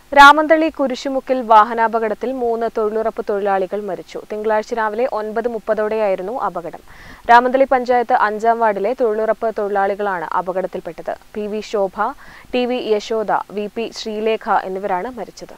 രാമന്തളി കുരിശുമുക്കിൽ വാഹനാപകടത്തിൽ മൂന്ന് തൊഴിലുറപ്പ് തൊഴിലാളികൾ മരിച്ചു തിങ്കളാഴ്ച രാവിലെ ഒൻപത് മുപ്പതോടെയായിരുന്നു അപകടം രാമന്തളി പഞ്ചായത്ത് അഞ്ചാം വാർഡിലെ തൊഴിലുറപ്പ് തൊഴിലാളികളാണ് അപകടത്തിൽപ്പെട്ടത് P V Shobha T V Yashoda V P Sreelekha എന്നിവരാണ് മരിച്ചത്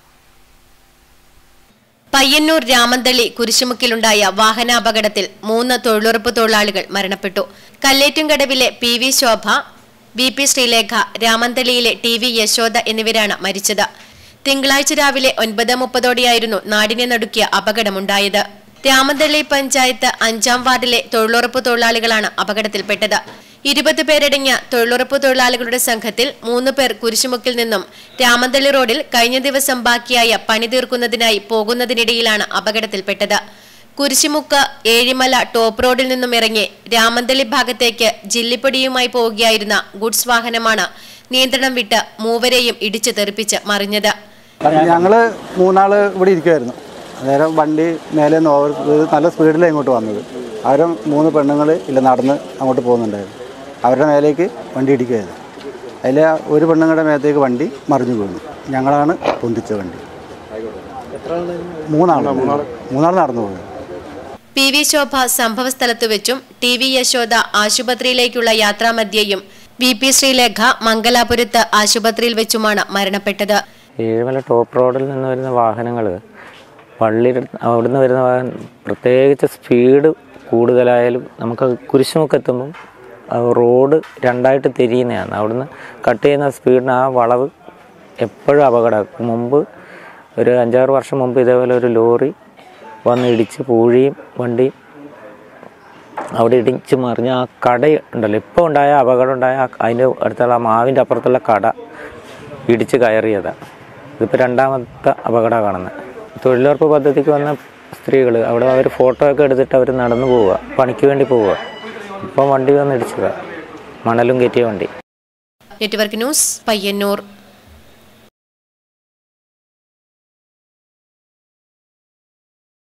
പയ്യന്നൂർ രാമന്തളി കുരിശുമുക്കിലുണ്ടായ വാഹനാപകടത്തിൽ മൂന്ന് തൊഴിലുറപ്പ് തൊഴിലാളികൾ മരണപ്പെട്ടു കല്ലേറ്റുംകടവിലെ P V Shobha B P Sreelekha രാമന്തളിയിലെ ടി വി യശോദ എന്നിവരാണ് മരിച്ചത് തിങ്കളാഴ്ച രാവിലെ ഒൻപത് മുപ്പതോടെയായിരുന്നു നാടിനെ നടുക്കിയ അപകടമുണ്ടായത് രാമന്തളി പഞ്ചായത്ത് അഞ്ചാം വാർഡിലെ തൊഴിലുറപ്പ് തൊഴിലാളികളാണ് അപകടത്തിൽപ്പെട്ടത് ഇരുപത് പേരടങ്ങിയ തൊഴിലുറപ്പ് തൊഴിലാളികളുടെ സംഘത്തിൽ മൂന്ന് പേർ കുരിശുമുക്കിൽ നിന്നും രാമന്തളി റോഡിൽ കഴിഞ്ഞ ദിവസം ബാക്കിയായ പണി തീർക്കുന്നതിനായി പോകുന്നതിനിടയിലാണ് അപകടത്തിൽപ്പെട്ടത് കുരിശുമുക്ക് ഏഴിമല ടോപ്പ് റോഡിൽ നിന്നും ഇറങ്ങി രാമന്തളി ഭാഗത്തേക്ക് ജില്ലിപ്പൊടിയുമായി പോവുകയായിരുന്ന ഗുഡ്സ് വാഹനമാണ് നിയന്ത്രണം വിട്ട് മൂവരെയും ഇടിച്ചു തെറിപ്പിച്ച് മറിഞ്ഞത് ഞങ്ങൾ മൂന്നാൾ ഇവിടെ ഇരിക്കുമായിരുന്നു അന്നേരം വണ്ടി മേലെ നിന്ന് ഓവർ ഇത് നല്ല സ്പീഡിലാണ് ഇങ്ങോട്ട് വന്നത് അവർ മൂന്ന് പെണ്ണുങ്ങൾ ഇല്ല നടന്ന് അങ്ങോട്ട് പോകുന്നുണ്ടായിരുന്നു അവരുടെ മേലേക്ക് വണ്ടി ഇടിക്കുകയായിരുന്നു അതിൽ ഒരു പെണ്ണുങ്ങളുടെ മേത്തേക്ക് വണ്ടി മറിഞ്ഞു വീണു ഞങ്ങളാണ് പൊന്തിച്ച വണ്ടി മൂന്നാൾ മൂന്നാൾ നടന്നു പോയത് പി വി ശോഭ സംഭവസ്ഥലത്തു വെച്ചും ടി വി യശോദ ആശുപത്രിയിലേക്കുള്ള യാത്രാമധ്യേയും വി പി ശ്രീലേഖ മംഗലാപുരത്ത് ആശുപത്രിയിൽ വെച്ചുമാണ് മരണപ്പെട്ടത് ഏഴുമല ടോപ്പ് റോഡിൽ നിന്ന് വരുന്ന വാഹനങ്ങൾ പള്ളി അവിടുന്ന് വരുന്ന വാഹനം പ്രത്യേകിച്ച് സ്പീഡ് കൂടുതലായാലും നമുക്ക് കുരിശുമുക്കെത്തുമ്പം ആ റോഡ് രണ്ടായിട്ട് തിരിയുന്നതാണ് അവിടുന്ന് കട്ട് ചെയ്യുന്ന സ്പീഡിന് ആ വളവ് എപ്പോഴും അപകടം മുമ്പ് ഒരു അഞ്ചാറ് വർഷം മുമ്പ് ഇതേപോലെ ഒരു ലോറി വന്ന് ഇടിച്ച് പൂഴിയും വണ്ടിയും അവിടെ ഇടിച്ച് മറിഞ്ഞ് ആ കട ഉണ്ടല്ലോ ഇപ്പോൾ ഉണ്ടായ അപകടം ഉണ്ടായ ആ- അതിൻ്റെ അടുത്തുള്ള ആ മാവിൻ്റെ അപ്പുറത്തുള്ള കട ഇടിച്ച് കയറിയതാണ് ഇതിപ്പോൾ രണ്ടാമത്തെ അപകടം കാണുന്നത് തൊഴിലുറപ്പ് പദ്ധതിക്ക് വന്ന സ്ത്രീകൾ അവിടെ അവർ ഫോട്ടോ ഒക്കെ എടുത്തിട്ട് അവർ നടന്നു പോവുക പണിക്ക് വേണ്ടി പോവുക ഇപ്പം വണ്ടി വന്ന് ഇടിച്ചതാണ് മണലും കയറ്റിയ വണ്ടി നെറ്റ്വർക്ക് ന്യൂസ് പയ്യന്നൂർ